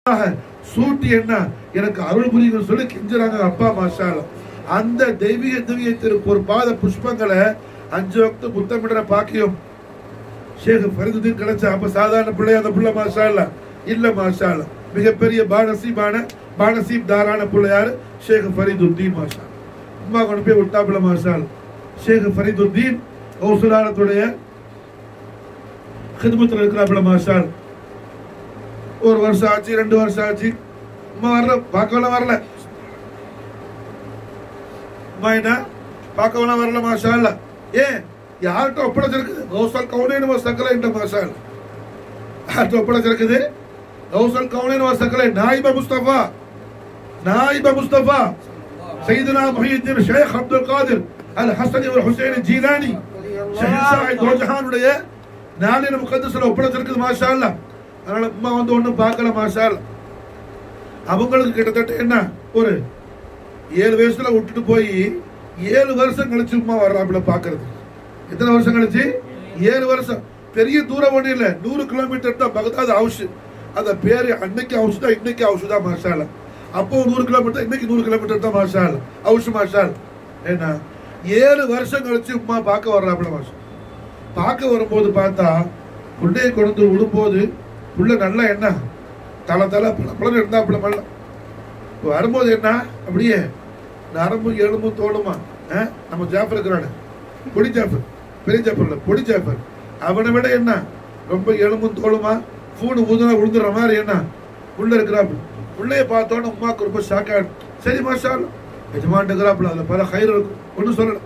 சூட்டி என்ன எனக்கு அருள் புரியுங்கள் சொல்லி கெஞ்சுறாங்க அப்பா மாஷால அந்த தெய்வீக திவ்யத்திற்கு ஒரு பாத புஷ்பங்களை அஞ்சு வக்து புத்தமிடுற பாக்கியம் ஷேக் ஃபரிதுதீன் கிடைச்ச அப்ப சாதாரண பிள்ளை அந்த பிள்ளை மாஷா இல்ல இல்ல மாஷா இல்ல மிகப்பெரிய பானசீபான பானசீப் தாரான பிள்ளையாரு ஷேக் ஃபரிதுத்தீன் மாஷா அம்மா கொண்டு போய் விட்டாப்புல மாஷா இல்ல. ஷேக் ஃபரிதுத்தீன் கௌசலாலத்துடைய ஹிதமத்தில் இருக்கிறாப்புல மாஷா இல்ல. ஒரு வருஷம் ஆச்சு ரெண்டு வருஷம் ஆச்சு அம்மா வரல பார்க்கலாம் வரல அம்மா என்ன பார்க்கலாம் வரல மாஷா இல்ல ஏன் யார்கிட்ட ஒப்படைச்சிருக்குது கௌசல் கவுனேன்னு சக்கலை என்ற மாஷா இல்ல யார்கிட்ட ஒப்படைச்சிருக்குது கௌசல் கவுனேன்னு சக்கலை நாயிப முஸ்தபா நாயிப முஸ்தபா سيدنا محي الدين شيخ عبد القادر الحسن والحسين الجيلاني ஷஹன்ஷாஹ் தோஜஹானுடைய நாளின முகத்தஸ்ல ஒப்படைச்சிருக்குது மாஷா அல்லா அதனால அம்மா வந்து ஒண்ணும் பார்க்கல மாஷா அல்லா அவங்களுக்கு கிட்டத்தட்ட என்ன ஒரு ஏழு வயசுல விட்டுட்டு போய் ஏழு வருஷம் கழிச்சு உமா வர்றாப்புல பாக்குறது எத்தனை வருஷம் கழிச்சு ஏழு வருஷம் பெரிய தூரம் ஒண்ணும் இல்ல நூறு கிலோமீட்டர் தான் பகதாது ஹவுஸ் அந்த பேரு அன்னைக்கு ஹவுஸ் தான் இன்னைக்கு ஹவுஸ் தான் மாஷால அப்போ நூறு கிலோமீட்டர் இன்னைக்கு நூறு கிலோமீட்டர் தான் மாஷால் ஹவுஸ் மாஷால் ஏன்னா ஏழு வருஷம் கழிச்சு உமா பார்க்க வர்றாப்புல மாஷா பார்க்க வரும்போது பார்த்தா புள்ளையை கொண்டு வந்து விடும்போது புள்ள நல்லா என்ன தலை தலை பழம் இருந்தாப்புல மல்ல இப்போ வரும்போது என்ன அப்படியே நரம்பு எலும்பு தோலுமா ஆ? நம்ம ஜாஃபர் இருக்கிறானு பொடி ஜாஃபர் பெரிய ஜாஃபர் இல்ல பொடி ஜாஃபர் அவனை விட என்ன ரொம்ப எலும்பும் தோலுமா ஃபோனு ஊதுனா விழுந்துடுற மாதிரி என்ன உள்ள இருக்கிறாப்புல உள்ளே பார்த்தோன்னே உமாக்கு ரொம்ப ஷாக் ஆயிடும் சரி மாஷா எஜமான் இருக்கிறாப்புல அதில் பல கயிறு இருக்கும் ஒன்றும் சொல்லல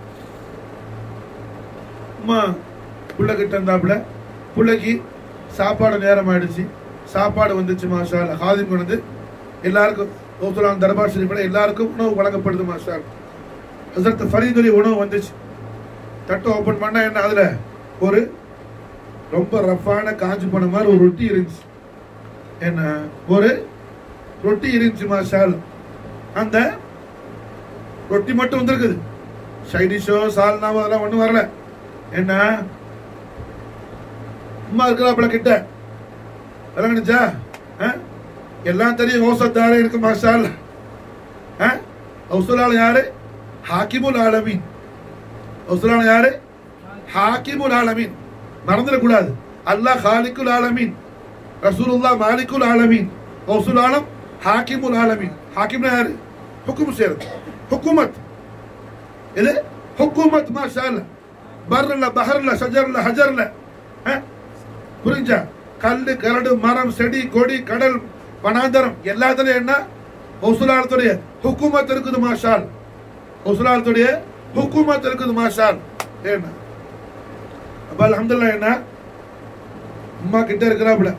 அம்மா புள்ள கிட்ட இருந்தாப்புல புள்ளைக்கு சாப்பாடு நேரம் ஆயிடுச்சு சாப்பாடு வந்துச்சு மாஷா அல்லா. ஹாதிம் கொண்டு வந்து எல்லாருக்கும் கௌசலான் தர்பார் ஷரீஃபில் எல்லாருக்கும் உணவு வழங்கப்படுது மாஷா அல்லா. ஹசரத் ஃபரீதுடைய உணவு வந்துச்சு தட்டை ஓபன் பண்ணா என்ன அதுல ஒரு ரொம்ப ரஃப்பான காஞ்சு போன மாதிரி ஒரு ரொட்டி இருந்துச்சு என்ன ஒரு ரொட்டி இருந்துச்சு மாஷா அல்லா. அந்த ரொட்டி மட்டும் வந்திருக்குது சைடிஷோ சால்னாவோ அதெல்லாம் ஒண்ணும் வரல என்ன அம்மா இருக்கிறாப்புல கிட்ட விளங்குச்சா எல்லாம் தெரியும் ஓசத்தாரே இருக்கு மாஷால் ஹவுசுலால் யாரு ஹாக்கிமுல் ஆலமீன் ஹவுசுலால் யாரு ஹாக்கிமுல் ஆலமீன் மறந்துடக்கூடாது அல்லாஹ் ஹாலிக்குல் ஆலமீன் ரசூலுல்லாஹ் மாலிக்குல் ஆலமீன் ஹவுசுல் ஆலம் ஹாக்கிமுல் ஆலமீன் ஹாக்கிம்னா யாரு ஹுக்கும் செய்யறது ஹுக்குமத் இது ஹுக்குமத் மாஷா அல்லா பர்ல பஹர்ல ஷஜர்ல ஹஜர்ல ஆ? புரிஞ்சா கல்லு கரடு மரம் செடி கொடி கடல் வனாந்தரம் எல்லாத்துலயும் என்ன ஹவுசுலாலத்துடைய ஹுக்குமத் இருக்குது மாஷால் ஹவுசுலாலத்துடைய ஹுக்குமத் இருக்குது மாஷால் என்ன அப்ப அல்ஹம்துலில்லாஹ் என்ன அம்மா கிட்ட இருக்கிறாப்புல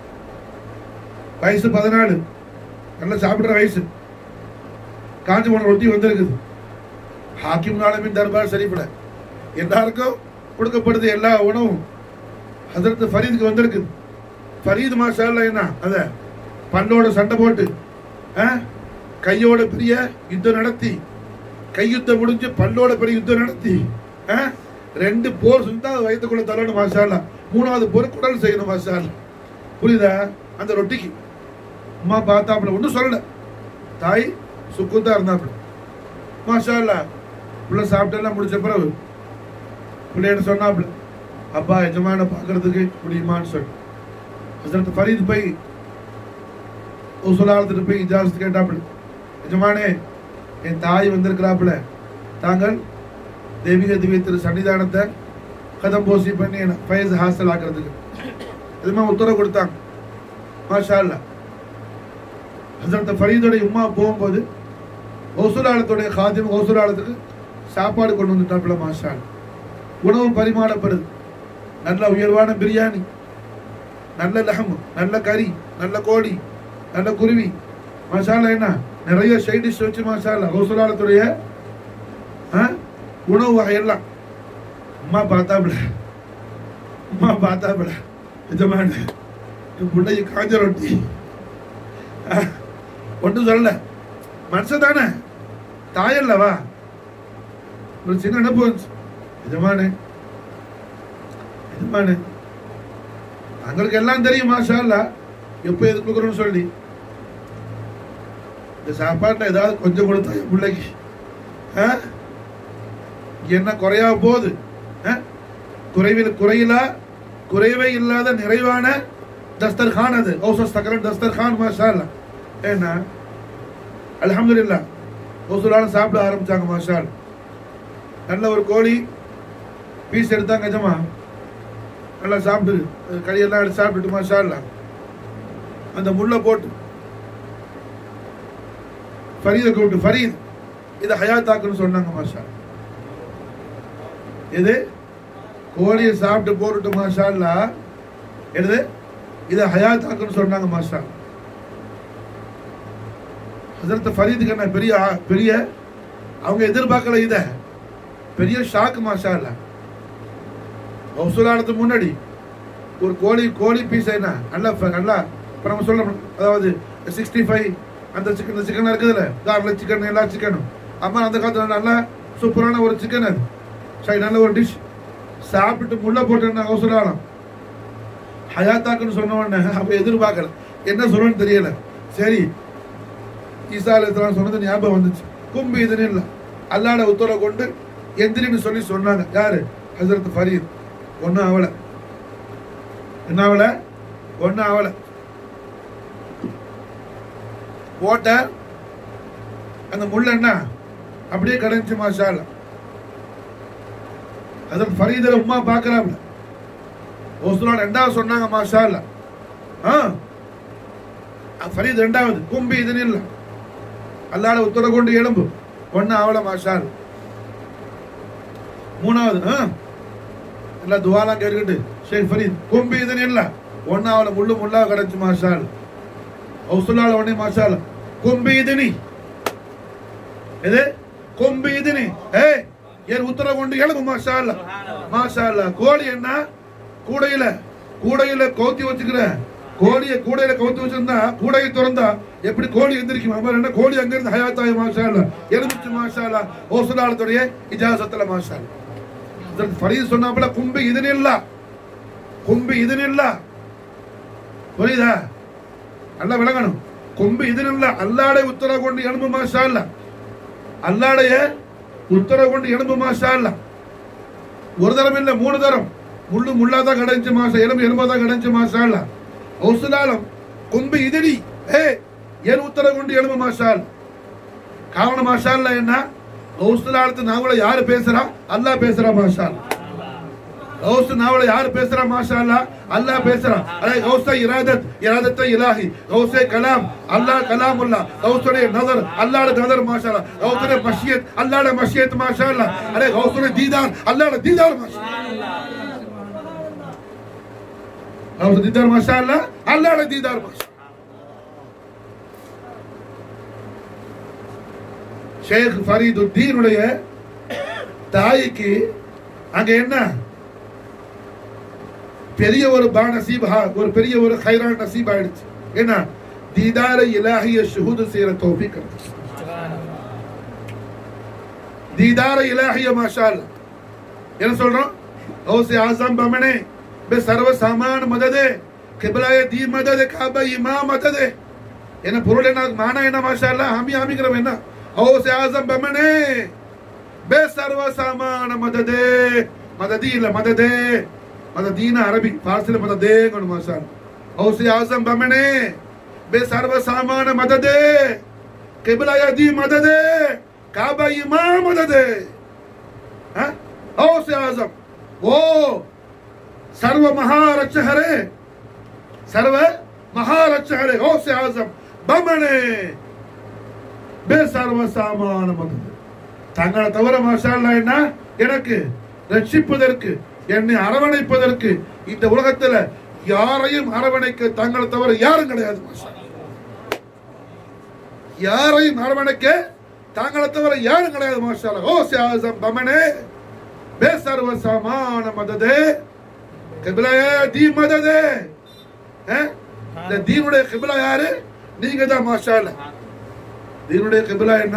வயசு பதினாலு நல்லா சாப்பிடுற வயசு காஞ்சி போன ரொட்டி வந்திருக்குது ஹாக்கிம் ஆலமின் தர்பார் ஷரீஃபில் எல்லாருக்கும் கொடுக்கப்படுது எல்லா உணவும் ஹசரத் ஃபரீதுக்கு வந்திருக்குது ஃபரீத் மாஷா அல்லாஹ் என்ன அத பல்லோட சண்டை போட்டு ஆ, கையோட பெரிய யுத்தம் நடத்தி கையுத்தம் முடிஞ்சு பல்லோட பெரிய யுத்தம் நடத்தி ஆ, ரெண்டு போர் செஞ்சா வயிற்றுக்குள்ள தள்ளணும் மாஷா அல்லாஹ். மூணாவது போர் குடல் செய்யணும் மாஷா அல்லாஹ். புரியுதா அந்த ரொட்டிக்கு அம்மா பார்த்தாப்புல ஒன்றும் சொல்லல தாய் சுக்குந்தா இருந்தாப்புல மாஷா அல்லாஹ். புள்ள சாப்பிட்டெல்லாம் முடிச்ச பிறகு பிள்ளைன்னு சொன்னாப்புல அப்பா எஜமான பார்க்கறதுக்கு முடியுமான்னு சொல்லி ஹசரத் ஃபரீத் போய் உசுலாளத்துட்டு போய் இஜாசத்து கேட்டாப்புல எஜமானே என் தாய் வந்திருக்கிறாப்புல தாங்கள் தெய்வீக திவ்ய திரு சன்னிதானத்தை கதம் போசி பண்ணி என்ன ஃபயஸ் ஹாஸ்டல் ஆக்குறதுக்கு இதுமா உத்தரவு கொடுத்தாங்க மாஷா அல்லாஹ் ஹசரத் ஃபரீதோடைய உம்மா போகும்போது ஒசுலாளத்துடைய காதிம் ஒசுலாளத்துக்கு சாப்பாடு கொண்டு வந்துட்டாப்புல மாஷா அல்லாஹ். உணவு பரிமாறப்படுது நல்ல உயர்வான பிரியாணி நல்ல லஹம் நல்ல கறி நல்ல கோழி நல்ல குருவி மசாலா என்ன நிறைய சைட் டிஷ் வச்சு மசாலா ஒசுலாளத்துடைய ஆ, உணவு வகையெல்லாம் அம்மா பார்த்தாப்புல அம்மா பார்த்தாப்புல எஜமான என் பிள்ளைக்கு காஞ்ச ரொட்டி ஒன்றும் சொல்லல மனுஷன் தானே தாயல்லவா ஒரு சின்ன நினைப்பு வந்துச்சு எஜமானே எஜமானே தங்களுக்கு எல்லாம் தெரியும் மாஷா அல்லா எப்போ எது கொடுக்குறோன்னு சொல்லி இந்த சாப்பாட்டில் ஏதாவது கொஞ்சம் கொடுத்தா என் பிள்ளைக்கு ஆ? என்ன குறையா போகுது ஆ? குறைவில் குறையிலா குறைவே இல்லாத நிறைவான தஸ்தர்கான் அது ஓசஸ் தக்கரன் தஸ்தர்கான் மாஷா அல்லா ஏன்னா அல்ஹம்துலில்லாஹ் ஓசுலான சாப்பிட ஆரம்பிச்சாங்க மாஷா அல்லா. நல்ல ஒரு கோழி பீஸ் எடுத்தாங்க கஜமா நல்லா சாப்பிட்டு அஹ் கறியெல்லாம் எடுத்து சாப்பிட்டுட்டு மாஷா அல்லா. அந்த முள்ளை போட்டு ஃபரீதை கூப்பிட்டு ஃபரீத் இதை ஹயாத்தாக்குன்னு சொன்னாங்க மாஷா அல்லா. எது கோழியை சாப்பிட்டு போட்டுட்டு மாஷா அல்லா. என்னது இதை ஹயாத்தாக்குன்னு சொன்னாங்க மாஷா அல்லா. ஹசரத் ஃபரீதுக்கு என்ன பெரிய ஆ- பெரிய அவங்க எதிர்பார்க்கல இத பெரிய ஷாக் மாஷா இல்ல ஹவுசுலானதுக்கு முன்னாடி ஒரு கோழி கோழி பீஸ் என்ன நல்லா ஃப- நல்லா இப்போ நம்ம சொல்ல அதாவது சிக்ஸ்டி ஃபைவ் அந்த சிக்கன் இந்த சிக்கன் இருக்குதுல்ல கார்லிக் சிக்கன் எல்லா சிக்கனும் அம்மா அந்த காலத்தில் நல்லா சூப்பரான ஒரு சிக்கன் அது சரி நல்ல ஒரு டிஷ் சாப்பிட்டு முள்ள போட்டு ஹவுசுலானம் ஹயாத்தாக்குன்னு சொன்ன உடனே அப்போ எதிர்பார்க்கல என்ன சொல்லணும்னு தெரியல சரி ஈசா அலைஹிஸ்ஸலாம் சொன்னது ஞாபகம் வந்துச்சு கும்பி இதுன்னு இல்லை அல்லாட உத்தரவை கொண்டு எந்திரின்னு சொல்லி சொன்னாங்க யாரு ஹசரத் ஃபரீத் ஒன்றும் ஆவல என்ன ஆவல ஒன்றும் ஆவல போட்ட அந்த முள்ள என்ன அப்படியே கடைஞ்சி மாஷால ஹசரத் ஃபரீதில் உமா பார்க்கறாப்ல ஓசுலான் ரெண்டாவது சொன்னாங்க மாஷால ஆ ஃபரீத் ரெண்டாவது கும்பி இதுன்னு இல்லை அல்லாட உத்தரவு கொண்டு எலும்பு ஒன்னு அவள மாஷால் மூணாவது ஆ? எல்லா துவாலாம் கேட்டுக்கிட்டு ஷேக் ஃபரீத் கும்பி இதுன்னு இல்ல ஒன்னு அவளை முள்ளு முள்ளா கிடைச்சு மாஷால் ஹவுசுல்லால ஒன்னே மாஷால் கும்பி இதுனி எது கும்பி இதுனி ஏ என் உத்தரவு கொண்டு எலும்பு மாஷால் மாஷால் கோழி என்ன கூடையில கூடையில கவுத்தி வச்சுக்கிற கோழியை கூடையில கவுத்தி வச்சிருந்தா கூடையை திறந்தா எப்படி கோழி எந்திரிக்கும் அம்மா என்ன கோழி அங்க இருந்து ஹயாத்தாய் மாஷால எலுமிச்சு மாஷாலா ஓசுலாலத்துடைய இஜாசத்துல மாஷால் ஃபரீத் சொன்னாப்புல கும்பி இது இல்ல கும்பி இது இல்ல புரியுதா நல்லா விளங்கணும் கும்பி இது இல்ல அல்லாடைய உத்தரவு கொண்டு எலும்பு மாஷா இல்ல அல்லாடைய உத்தரவு கொண்டு எலும்பு மாஷா இல்ல ஒரு தரம் இல்ல மூணு தரம் முள்ளு முள்ளாதான் கடைஞ்சு மாசம் எலும்பு எலும்பாதான் கடைஞ்சு மாசம் இல்ல ஔசுலாலம் கொம்பு இதடி ஏ என் உத்தரவு கொண்டு எலும்பு மாஷால் காவன மாஷால்ல என்ன ஔசுலாலத்து நாவல யாரு பேசுறா அல்லாஹ் பேசுறா மாஷால் கௌஸ் நாவல யாரு பேசுறா மாஷா அல்லாஹ் அல்லாஹ் பேசுறா அதே கௌச இராதத் இராதத்த இலாஹி கௌசே கலாம் அல்லாஹ் கலாமுல்லா கௌசுடைய நதர் அல்லாஹ்ட நதர் மாஷா அல்லாஹ் கௌசுடைய மஷியத் அல்லாஹ்ட மஷியத் மாஷா அல்லாஹ் அதே கௌசுடைய தீதார் அல்லாஹ்ட தீதார் மாஷா கௌச தீதார் மாஷா அல்லாஹ் அல்லாஹ்ட தீதார் மாஷா ஷேக் ஃபரீதுத்தீனுடைய தாய்க்கு அங்க என்ன பெரிய ஒரு பா நசீபா ஒரு பெரிய ஒரு ஹைரான் நசீப் ஆயிடுச்சு என்ன தீதார இலாஹிய ஷுஹூது செய்யற தௌஃபீக் கிடைச்சு दीदार इलाही माशाल्लाह என்ன சொல்றோம் गौसे आजम बमने बे सर्व सामान मददे கிப்லாய தி மததே காபா இமா மததே என்ன பொருள் என்ன மானா என்ன மாஷா ஹாமி ஹாமிக்கிறோம் என்ன गौसे आजम बमने बे सर्व सामान मददे மததி இல்ல மததே மததீன அரபி பார்சில மததே கொண்டு மாஷா गौसे आजम बमने बे सर्व सामान मददे किबलाय दी मददे काबा इमाम मददे हाँ? गौस आजम वो सर्व महारक्षक हरे सर्व महारक्षक हरे गौस आजम बमने பே சர்வ சாமான மதது தங்களை தவிர மாஷால்லா என்ன எனக்கு ரட்சிப்பதற்கு என்னை அரவணைப்பதற்கு இந்த உலகத்துல யாரையும் அரவணைக்க தங்களை தவிர யாரும் கிடையாது மாஷா யாரையும் அரவணைக்க தாங்களை தவிர யாரும் கிடையாது மாஷால ஓ சியாசம் பமனே பே சர்வ சமான மததே கிபிலாய தீ மததே அஹ்? இந்த தீனுடைய கிபிலா யாரு நீங்க தான் மாஷால தீனுடைய கிபிலா என்ன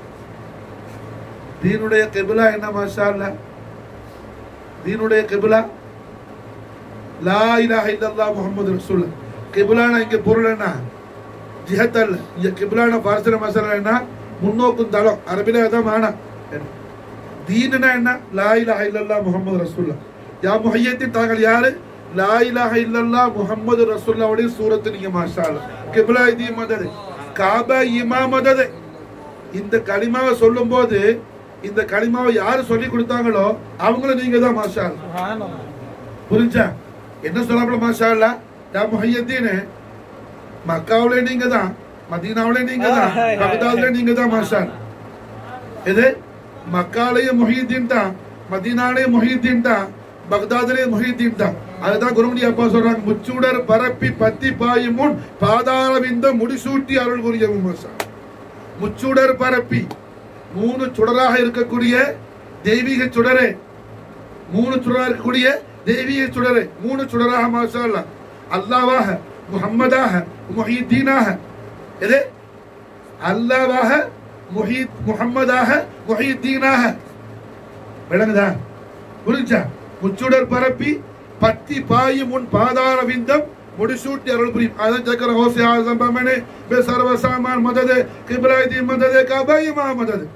தீனுடைய கிபிலா என்ன மாஷால தீனுடைய கிபிலா லா இலாஹ இல்லல்லாஹ் முஹம்மது ரசூலுல்லாஹ் கிபிலானா இங்க பொருள் என்ன ஜிஹத் அல்ல இங்க கிபிலான பார்சல மசாலா என்ன முன்னோக்கும் தளம் அரபில அதான் மானா தீனுனா என்ன லா இலாஹ இல்லல்லாஹ் முஹம்மது ரசூலுல்லாஹ் யா முஹையத்தின் தாங்கள் யாரு லா இலாஹ இல்லல்லாஹ் முஹம்மது ரசூலுல்லாஹ்வுடைய சூரத்து நீங்க மாஷா அல்லாஹ் கிப்லா இது மதது காபா இமா மதது இந்த களிமாவை சொல்லும்போது இந்த களிமாவை யாரு சொல்லி கொடுத்தாங்களோ அவங்களும் நீங்க தான் மாஷா அல்லாஹ் புரிஞ்சா என்ன சொல்லப்பட மாஷா அல்லா யா முஹையத்தீன் மக்காவுல நீங்க தான் மதீனாவுல நீங்க தான் பகதாதுல நீங்க தான் மாஷா அல்லாஹ். இது மக்காலேயே முஹியத்தீன் தான் மதீனாலே முஹியத்தீன் தான் பக்தாதிலே முஹியத்தீன் தான் அதுதான் குருமணி அப்பா சொல்றாங்க முச்சூடர் பரப்பி பத்தி பாயும் முன் பாதாள விந்த முடிசூட்டி அருள் புரியவும் மாஷா அல்லாஹ். முச்சுடர் பரப்பி மூணு சுடராக இருக்கக்கூடிய தெய்வீக சுடரே மூணு சுடராக இருக்கக்கூடிய தெய்வீக சுடரே மூணு சுடராக மாஷா அல்லாஹ் அல்லாவாக முஹம்மதாக முஹிதீனாக எது அல்லாவாக முஹீத் முஹம்மதாக முஹிதீனாக விளங்குதா புரிஞ்சா முச்சுடர் பரப்பி பத்தி பாயும் உன் பாதார விந்தம் முடிசூட்டி அருள் புரியும் அதான் சக்கர ஹோசி ஆசம்பமனே பே சர்வ சாமான் மதது கிப்ராய்தி மதது கபாயிமா மதது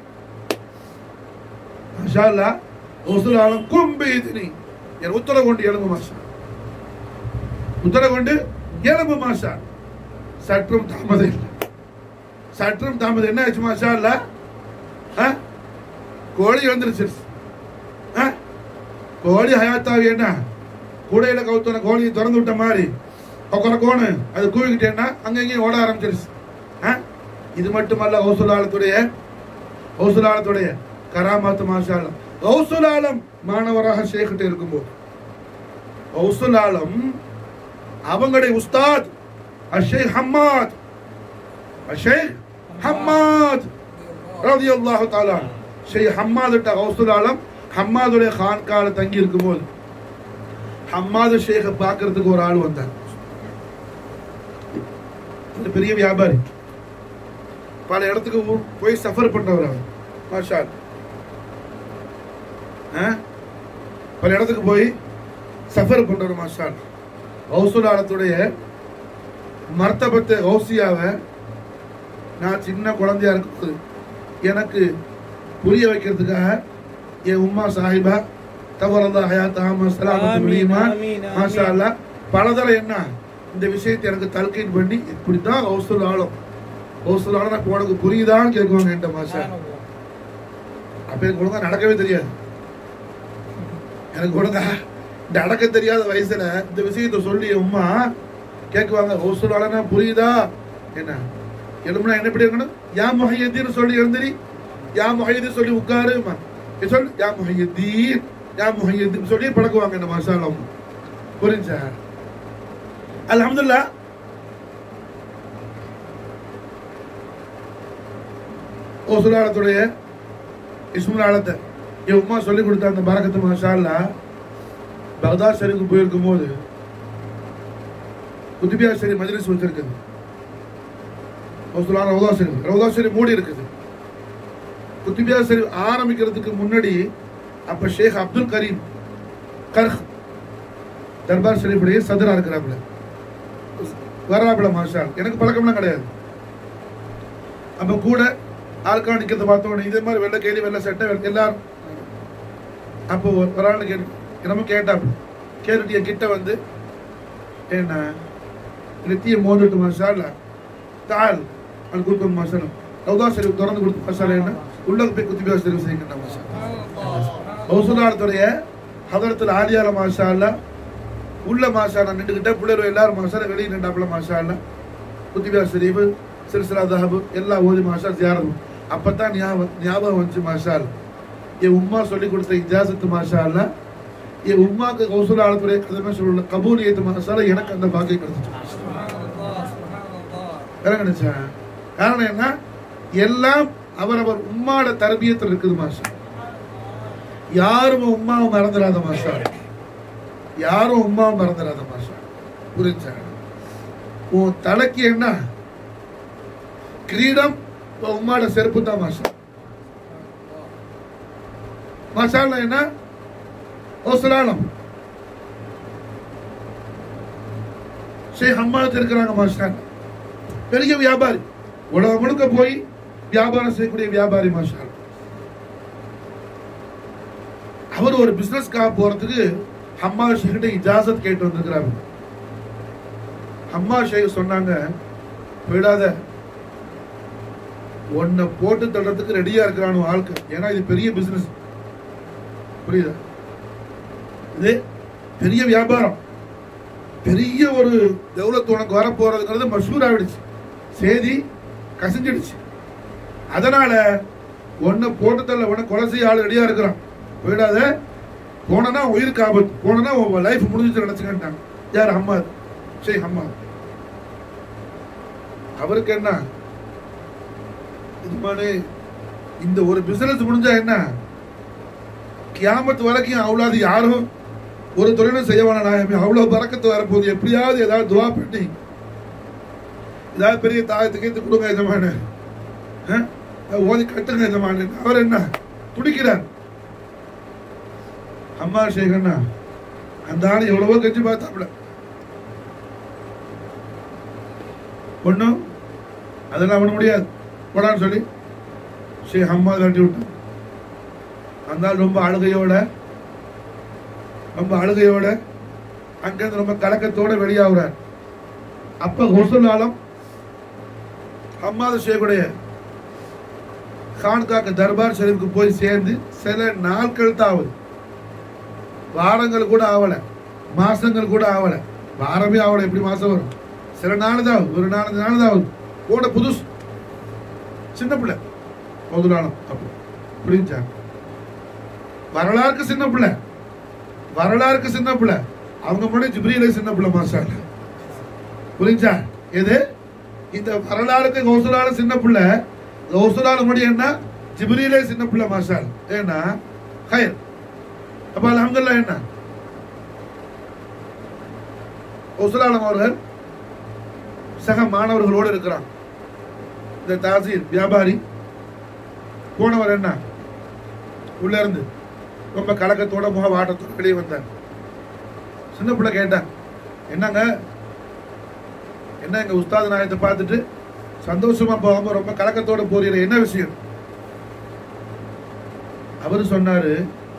மாஷா அல்லாஹ் ஹோசுல் ஆலம் கும்பி இதுனி என் உத்தரவு கொண்டு எழும்பு மாஷா உத்தரவு கொண்டு எழும்பு மாஷா சற்றும் தாமதம் இல்லை சற்றும் தாமதம் என்ன ஆச்சு மாஷா அல்லாஹ் ஆ? கோழி வந்துருச்சு ஆ? கோழி ஹயாத்தாவி என்ன கூடையில கவுத்தன கோழியை திறந்து விட்ட மாதிரி கொக்கர கோணு அது கூவிக்கிட்டேன்னா அங்க இங்கேயும் ஓட ஆரம்பிச்சிருச்சு ஆ? இது மட்டுமல்ல ஹவுசுலாலத்துடைய ஹவுசுலாலத்துடைய கராமாத்து மாஷாலம் ஹவுசுலாலம் மாணவராக ஷேக்கிட்ட இருக்கும்போது ஹவுசுலாலம் அவங்களுடைய உஸ்தாத் அஷேக் ஹம்மாத் அஷேக் ஹம்மாத் ரலியல்லாஹு தஆலா ஷேக் ஹம்மாதுட்ட ஹவுசுல் ஆலம் ஹம்மாதுடைய கான்கால தங்கி இருக்கும்போது ஹம்மாது ஷேഖ பார்க்கறதுக்கு ஒரு ஆள் வந்தார் ஒரு பெரிய வியாபாரி பல இடத்துக்கு ஊ- போய் சஃபர் பண்றவர் அவர் மாஷா அல்லாஹ். ஆ? பல இடத்துக்கு போய் சஃபர் பண்றவர் மாஷா அல்லாஹ். ஹவுசுல் ஆலத்துடைய மர்த்தபத்தை ஹவுசியாவை நான் சின்ன குழந்தையா இருக்கும்போது எனக்கு புரிய வைக்கிறதுக்காக என் உம்மா சாஹிபா தவறதா ஹயாத் அஹமத் சலாமத்து ஆமீன், பிலிமான் ஆமீன், ஆமீன். மாஷா அல்லாஹ் பலதர என்ன இந்த விஷயத்தை எனக்கு தல்கீன் பண்ணி இப்படித்தான் ஹவுசுல் ஆலம் ஹவுசுல் ஆலம் நான் உனக்கு புரியுதான்னு கேட்குவாங்க என்கிட்ட மாஷா அப்ப எனக்கு ஒழுங்கா நடக்கவே தெரியாது எனக்கு ஒழுங்கா நடக்க தெரியாத வயசுல இந்த விஷயத்தை சொல்லி என் உம்மா கேட்குவாங்க ஹவுசுல் ஆலனா புரியுதா என்ன எழும்புனா என்ன எப்படி இருக்கணும் யா முஹையத்தீன் சொல்லி எழுந்திரி யா முஹையத்தீன் சொல்லி உட்காருமா சொல் யா முஹையத்தீன் யா முஹையத்தீன் சொல்லி பழக்குவாங்க இந்த மசாலம் புரிஞ்சா அல்ஹம்துலில்லாஹ் ஓசுலாலத்துடைய இஸ்முல் ஆலத்தை என் உம்மா சொல்லி கொடுத்த அந்த பரக்கத்து மாஷா அல்லாஹ் பகதாத் ஷரீஃபுக்கு போயிருக்கும் போது குத்துபியா ஷரீஃப் மஜ்லிஸ் வச்சிருக்குது ஓசுலான ரவுதா ஷரீஃப் ரவுதா ஷரீஃப் மூடி இருக்குது குத்துபியா ஷரீஃப் ஆரம்பிக்கிறதுக்கு முன்னாடி அப்ப ஷேக் அப்துல் கரீம் கர்ஹ் தர்பார் ஷரீஃபுடைய சதரா இருக்கிறாப்புல வராப்புல மாஷா எனக்கு பழக்கம்லாம் கிடையாது அப்ப கூட ஆட்கள் நிக்கிறத பார்த்தோன்னே இதே மாதிரி வெள்ளை கேலி வெள்ளை சட்டை வெள்ளை- எல்லாரும் அப்போ ஒரு ஒரு ஆள் கேட்டு நம்ம கேட்டாப்புல கேட்டுட்டு என் கிட்ட வந்து என்ன நெத்திய மோதிட்டு மசால தால் அது கொடுக்கும் மசாலம் ரவுதா ஷரீஃப் திறந்து கொடுத்த மசாலா என்ன உள்ள போய் குத்திபியா ஷரீஃப் செய்யுங்க மசாலா ஹவுசுலாலத்துடைய ஹதரத்தில் ஆலியால மாஷா அல்லா உள்ள மாஷா நான் நின்றுக்கிட்ட பிள்ளைகள் எல்லாரும் மாஷா வெளியே நின்றாப்புல மாஷா அல்லா குத்திபியா ஷரீஃப் சில்சிலா தஹபு எல்லாம் ஓதி மாஷா ஜியாரது அப்பதான் ஞாபகம் ஞாபகம் வந்துச்சு மாஷா அல்லா. என் உம்மா சொல்லி கொடுத்த இஜாசத்து மாஷா அல்லா என் உம்மாக்கு கௌசல ஆலத்துடைய கதமை சொல்ல கபூலியத்து மாஷால எனக்கு அந்த பாக்கியம் கிடைச்சிச்சு விளங்குனுச்சா காரணம் என்ன எல்லாம் அவரவர் உம்மாட தரபியத்தில் இருக்குது மாஷா யாரும் உம்மாவை மறந்துடாத மாஷா யாரும் உம்மாவை மறந்துடாத மாஷா புரிஞ்சா உன் தலைக்கு என்ன கிரீடம் உன் உம்மாட செருப்பு தான் மாஷா மசாலா என்ன ஓசலாலம் ஷேக் ஹம்மாத் இருக்கிறாங்க மாஷா பெரிய வியாபாரி உலகம் முழுக்க போய் வியாபாரம் செய்யக்கூடிய வியாபாரி மாஷா அல்லாஹ். அவர் ஒரு பிசினஸ்க்காக போறதுக்கு அம்மா ஷேக்கிட்ட இஜாசத் கேட்டு வந்திருக்கிறாரு அம்மா ஷேக் சொன்னாங்க போயிடாத உன்னை போட்டு தள்ளுறதுக்கு ரெடியா இருக்கிறானு ஆளுக்கு ஏன்னா இது பெரிய பிசினஸ் புரியுதா இது பெரிய வியாபாரம் பெரிய ஒரு தௌலத் உனக்கு வர போறதுங்கிறது மஷூர் ஆயிடுச்சு செய்தி கசிஞ்சிடுச்சு அதனால உன்னை போட்டு தள்ள உன்னை கொலை செய்ய ஆள் ரெடியா இருக்கிறான் போயிடாத போனனா உயிருக்கு ஆபத்து போனனா உன் லைஃப் முடிஞ்சிச்சு நினைச்சுக்கிட்டாங்க யார் அம்மாது சரி அம்மா அவருக்கு என்ன இது மாதிரி இந்த ஒரு பிசினஸ் முடிஞ்சா என்ன கியாமத்து வரைக்கும் அவ்வளவு யாரும் ஒரு தொழிலும் செய்ய வேணாம் நான் அவ்வளவு பறக்கத்து வரப்போகுது எப்படியாவது ஏதாவது துவா பண்ணி ஏதாவது பெரிய தாயத்துக்கு இது கொடுங்க எஜமான ஓதி கட்டுங்க எஜமான அவர் என்ன துடிக்கிறார் அம்மா சேகண்ணா அந்த ஆள் எவ்வளவோ கெஞ்சி பார்த்தாப்புல ஒண்ணும் அதெல்லாம் பண்ண முடியாது போடான்னு சொல்லி சரி அம்மா தட்டி விட்டான் அந்த ஆள் ரொம்ப அழுகையோட ரொம்ப அழுகையோட அங்கிருந்து ரொம்ப கலக்கத்தோட வெளியாகிறார் அப்ப ஹொசுலாலம் அம்மாத ஷேகுடைய கான்காக்கு தர்பார் ஷெரீஃப்க்கு போய் சேர்ந்து சில நாட்கள் தான் ஆகுது வாரங்கள் கூட ஆகல மாசங்கள் கூட ஆகல வாரமே ஆகல எப்படி மாசம் வரும் சில நாள் தான் ஆகுது ஒரு நாலஞ்சு நாள் தான் ஆகுது கூட புதுசு சின்ன பிள்ளை பொதுநாளம் அப்போ புரிஞ்சா வரலாறுக்கு சின்ன பிள்ளை வரலாறுக்கு சின்ன பிள்ளை அவங்க முன்னாடி ஜிப்ரீலே சின்ன பிள்ளை மாஸ்டர் புரிஞ்சா எது இந்த வரலாறுக்கு கௌசலால சின்ன பிள்ளை கௌசலால முடி என்ன ஜிப்ரீலே சின்ன பிள்ளை மாஸ்டர் ஏன்னா ஹயர் அப்ப அல்ஹம்துலில்லாஹ் என்ன கௌசலாலம் அவர்கள் சக மாணவர்களோடு இருக்கிறான் இந்த தாசீர் வியாபாரி போனவர் என்ன உள்ள இருந்து ரொம்ப கலக்கத்தோட முக வாட்டத்தோட வெளியே வந்தார் சின்ன பிள்ளை கேட்டான் என்னங்க என்ன எங்க உஸ்தாத் நாயத்தை பார்த்துட்டு சந்தோஷமா போகாம ரொம்ப கலக்கத்தோட போறீங்க என்ன விஷயம் அவரு சொன்னாரு